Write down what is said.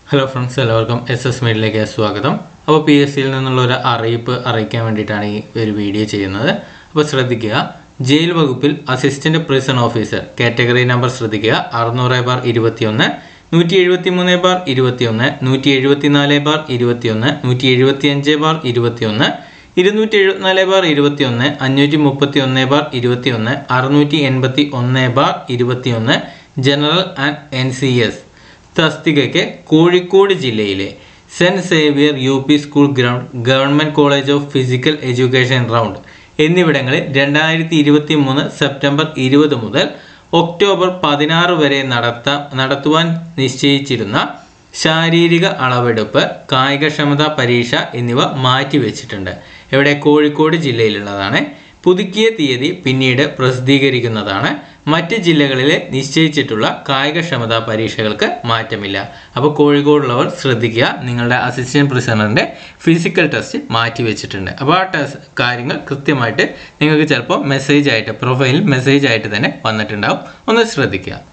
hello friends എല്ലാവർക്കും S S മീഡിലേക്ക് സ്വാഗതം അപ്പോൾ പി എസ് സിയിൽ നിന്നുള്ള ഒരു അറിയിപ്പ് അറിയിക്കാൻ വേണ്ടിയിട്ടാണ് ഈ ഒരു വീഡിയോ ചെയ്യുന്നത് അപ്പോൾ ശ്രദ്ധിക്കുക ജയിൽ വകുപ്പിൽ assistant prison officer category number ശ്രദ്ധിക്കുക അറുന്നൂറ് ബാർ ഇരുപത്തിയൊന്ന് നൂറ്റി എഴുപത്തി മൂന്ന് ബാർ ഇരുപത്തിയൊന്ന് നൂറ്റി എഴുപത്തിനാല് ബാർ ഇരുപത്തിയൊന്ന് നൂറ്റി എഴുപത്തി അഞ്ച് ബാർ ഇരുപത്തിയൊന്ന് ഇരുന്നൂറ്റി എഴുപത്തിനാല് ബാർ ഇരുപത്തിയൊന്ന് അഞ്ഞൂറ്റി മുപ്പത്തി ഒന്ന് ബാർ ഇരുപത്തിയൊന്ന് അറുന്നൂറ്റി എൺപത്തി ഒന്ന് ബാർ ഇരുപത്തിയൊന്ന് general and N C S തസ്തികയ്ക്ക് കോഴിക്കോട് ജില്ലയിലെ Saint Xavier U P school ground government college of physical education round എന്നിവിടങ്ങളിൽ രണ്ടായിരത്തി ഇരുപത്തി മൂന്ന് സെപ്റ്റംബർ ഇരുപത് മുതൽ ഒക്ടോബർ പതിനാറ് വരെ നടത്ത നടത്തുവാൻ നിശ്ചയിച്ചിരുന്ന ശാരീരിക അളവെടുപ്പ് കായികക്ഷമതാ പരീക്ഷ എന്നിവ മാറ്റിവെച്ചിട്ടുണ്ട് ഇവിടെ കോഴിക്കോട് ജില്ലയിലുള്ളതാണ് പുതുക്കിയ തീയതി പിന്നീട് പ്രസിദ്ധീകരിക്കുന്നതാണ് മറ്റ് ജില്ലകളിലെ നിശ്ചയിച്ചിട്ടുള്ള കായികക്ഷമതാ പരീക്ഷകൾക്ക് മാറ്റമില്ല അപ്പോൾ കോഴിക്കോടുള്ളവർ ശ്രദ്ധിക്കുക നിങ്ങളുടെ അസിസ്റ്റന്റ് പ്രിസണറിൻ്റെ ഫിസിക്കൽ ടെസ്റ്റ് മാറ്റി വെച്ചിട്ടുണ്ട് അപ്പോൾ ആ ടെസ്റ്റ് കാര്യങ്ങൾ കൃത്യമായിട്ട് നിങ്ങൾക്ക് ചിലപ്പോൾ മെസ്സേജ് ആയിട്ട് പ്രൊഫൈലിൽ മെസ്സേജ് ആയിട്ട് തന്നെ വന്നിട്ടുണ്ടാവും ഒന്ന് ശ്രദ്ധിക്കുക